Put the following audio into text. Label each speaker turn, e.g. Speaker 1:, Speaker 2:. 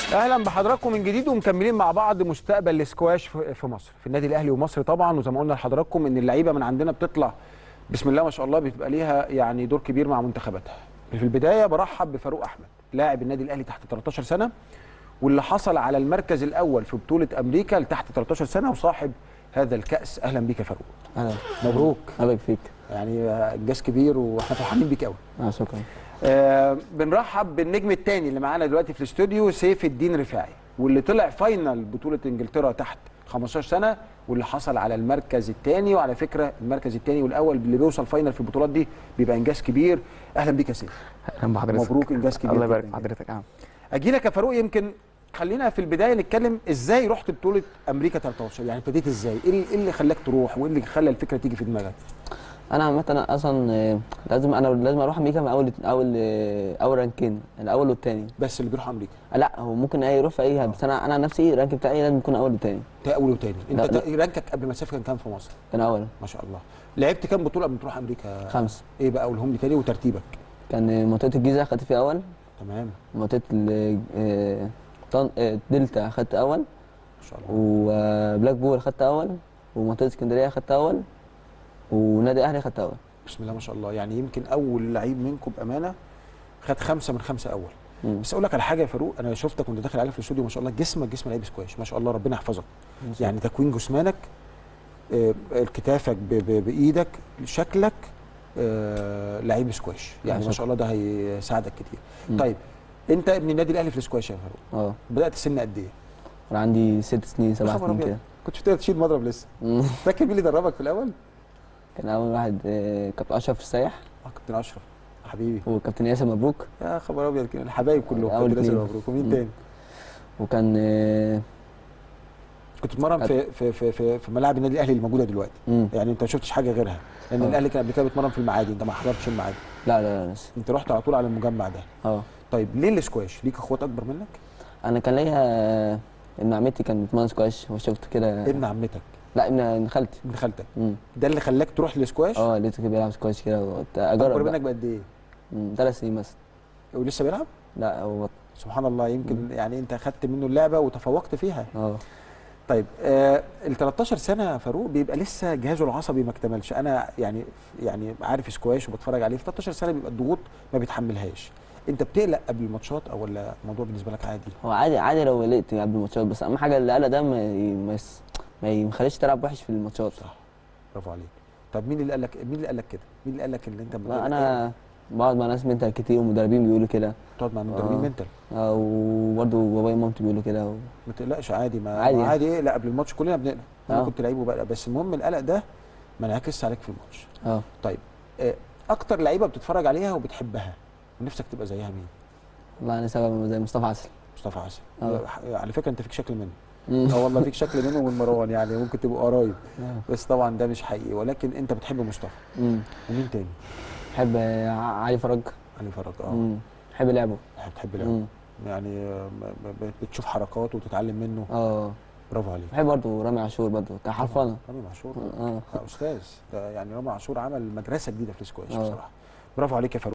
Speaker 1: اهلا بحضراتكم من جديد ومكملين مع بعض مستقبل السكواش في في مصر في النادي الاهلي ومصر طبعا وزي ما قلنا لحضراتكم ان اللعيبه من عندنا بتطلع بسم الله ما شاء الله بتبقى ليها يعني دور كبير مع منتخباتها في البدايه برحب بفاروق احمد لاعب النادي الاهلي تحت 13 سنه واللي حصل على المركز الاول في بطوله امريكا لتحت 13 سنه وصاحب هذا الكاس اهلا بيك يا فاروق
Speaker 2: اهلا
Speaker 1: مبروك
Speaker 2: اهلا فيك
Speaker 1: يعني انجاز كبير واحنا فرحانين بيك قوي
Speaker 2: اه شكرا
Speaker 1: آه بنرحب بالنجم الثاني اللي معانا دلوقتي في الاستوديو سيف الدين رفاعي واللي طلع فاينل بطوله انجلترا تحت 15 سنه واللي حصل على المركز الثاني وعلى فكره المركز الثاني والاول اللي بيوصل فاينل في البطولات دي بيبقى انجاز كبير اهلا بيك يا سيف
Speaker 2: اهلا بحضرتك
Speaker 1: مبروك انجاز كبير
Speaker 2: الله يبارك
Speaker 1: جداً
Speaker 2: في حضرتك يا عم
Speaker 1: اجي لك يا فاروق يمكن خلينا في البدايه نتكلم ازاي رحت بطوله امريكا 13 يعني ابتديت ازاي ايه اللي- إيه اللي خلاك تروح وايه اللي خلى الفكره تيجي في دماغك
Speaker 2: انا عامه أنا اصلا آه، لازم انا لازم اروح امريكا من اول اول آه، اول رانكين الاول والثاني
Speaker 1: بس اللي بيروح امريكا
Speaker 2: لا هو ممكن اي يروح في اي بس انا انا عن نفسي الرانك بتاعي لازم يكون اول والثاني
Speaker 1: ده اول وتاني انت
Speaker 2: لا،
Speaker 1: تا- رانكك قبل ما تسافر كان كام في مصر
Speaker 2: كان اول
Speaker 1: ما شاء الله لعبت كام بطوله قبل ما تروح امريكا
Speaker 2: خمس
Speaker 1: ايه بقى قولهم لي تاني وترتيبك
Speaker 2: كان آه، منطقه الجيزه خدت فيها اول
Speaker 1: تمام
Speaker 2: منطقه ال- آه، طن- آه، دلتا خدت اول
Speaker 1: ما شاء الله
Speaker 2: وبلاك بول خدت اول ومنطقه اسكندريه خدت اول ونادي اهلي خدت اول
Speaker 1: بسم الله ما شاء الله يعني يمكن اول لعيب منكم بامانه خد خمسه من خمسه اول
Speaker 2: مم.
Speaker 1: بس اقول لك على حاجه يا فاروق انا شفتك وانت داخل عليك في الاستوديو ما شاء الله جسمك جسم لعيب سكواش ما شاء الله ربنا يحفظك يعني تكوين جسمانك آه، كتافك ب- ب- بايدك شكلك آه، لعيب سكواش يعني ما
Speaker 2: شكراً.
Speaker 1: شاء الله ده هيساعدك كتير
Speaker 2: مم.
Speaker 1: طيب انت ابن النادي الاهلي في السكواش يا فاروق
Speaker 2: اه
Speaker 1: بدات سن قد ايه؟
Speaker 2: انا عندي ست سنين سبع
Speaker 1: خبر
Speaker 2: سنين
Speaker 1: أبيض.
Speaker 2: كده
Speaker 1: كنتش بتقدر تشيل مضرب لسه
Speaker 2: مم.
Speaker 1: فاكر مين اللي دربك في الاول؟
Speaker 2: كان اول واحد آه، كابتن اشرف السايح
Speaker 1: اه كابتن اشرف حبيبي
Speaker 2: وكابتن ياسر مبروك
Speaker 1: يا خبر ابيض كده الحبايب كلهم
Speaker 2: أول
Speaker 1: كابتن ياسر
Speaker 2: اتنين.
Speaker 1: مبروك ومين
Speaker 2: مم.
Speaker 1: تاني؟
Speaker 2: وكان آه،
Speaker 1: كنت بتتمرن في في في في, في ملاعب النادي الاهلي اللي موجوده دلوقتي
Speaker 2: مم.
Speaker 1: يعني انت ما شفتش حاجه غيرها لان
Speaker 2: آه.
Speaker 1: الاهلي كان قبل كده بيتمرن في المعادي انت ما حضرتش المعادي
Speaker 2: لا لا لا لسه
Speaker 1: انت رحت على طول على المجمع ده
Speaker 2: اه
Speaker 1: طيب ليه الاسكواش ليك اخوات اكبر منك
Speaker 2: انا كان ليا آه، ابن عمتي كان بيتمرن سكواش وشفت كده
Speaker 1: ابن عمتك
Speaker 2: لا ابن ابن خالتي
Speaker 1: ابن خالتك
Speaker 2: مم.
Speaker 1: ده اللي خلاك تروح للاسكواش
Speaker 2: اه لقيته كده بيلعب سكواش كده وقلت
Speaker 1: اكبر
Speaker 2: اجرب
Speaker 1: منك
Speaker 2: بقى
Speaker 1: بقد ايه
Speaker 2: مم، ثلاث سنين مثلا
Speaker 1: ولسه بيلعب
Speaker 2: لا هو
Speaker 1: سبحان الله يمكن يعني انت خدت منه اللعبه وتفوقت فيها
Speaker 2: اه
Speaker 1: طيب آه ال 13 سنه يا فاروق بيبقى لسه جهازه العصبي ما اكتملش انا يعني يعني عارف سكواش وبتفرج عليه في 13 سنه بيبقى الضغوط ما بيتحملهاش انت بتقلق قبل الماتشات او ولا الموضوع بالنسبه لك عادي
Speaker 2: هو عادي عادي لو قلقت قبل الماتشات بس اهم حاجه القلق ده ما ي- ما يس- ما يخليش تلعب وحش في الماتشات
Speaker 1: صح برافو عليك طب مين اللي قال لك مين اللي قال لك كده مين اللي قال لك ان انت
Speaker 2: لا انا بقعد مع ناس منتال كتير ومدربين بيقولوا كده
Speaker 1: تقعد مع المدربين
Speaker 2: آه.
Speaker 1: منتل
Speaker 2: آه، وبرضه بابايا ومامتي بيقولوا كده و...
Speaker 1: ما تقلقش عادي ما
Speaker 2: عادي.
Speaker 1: عادي, عادي اقلق قبل الماتش كلنا بنقلق انا
Speaker 2: آه.
Speaker 1: كنت لعيب وبقلق بس المهم القلق ده ما انعكسش عليك في الماتش
Speaker 2: اه
Speaker 1: طيب آه، اكتر لعيبه بتتفرج عليها وبتحبها ونفسك تبقى زيها مين
Speaker 2: والله انا سبب زي مصطفى عسل
Speaker 1: مصطفى عسل
Speaker 2: آه.
Speaker 1: على فكره انت فيك شكل منه
Speaker 2: مم.
Speaker 1: اه والله فيك شكل منه ومن مروان يعني ممكن تبقوا قرايب
Speaker 2: آه.
Speaker 1: بس طبعا ده مش حقيقي ولكن انت بتحب مصطفى
Speaker 2: مم.
Speaker 1: ومين تاني
Speaker 2: بحب آه، علي فرج
Speaker 1: علي فرج اه
Speaker 2: مم. بحب لعبه
Speaker 1: بتحب لعبه
Speaker 2: مم.
Speaker 1: يعني آه، ب- ب- بتشوف حركاته وتتعلم منه
Speaker 2: اه
Speaker 1: برافو عليك
Speaker 2: بحب برضه رامي عاشور برضه بتاع حرفنه
Speaker 1: رامي معشور
Speaker 2: اه
Speaker 1: آه، استاذ ده يعني رامي عاشور عمل مدرسه جديده في السكواش
Speaker 2: آه.
Speaker 1: بصراحه برافو عليك يا فاروق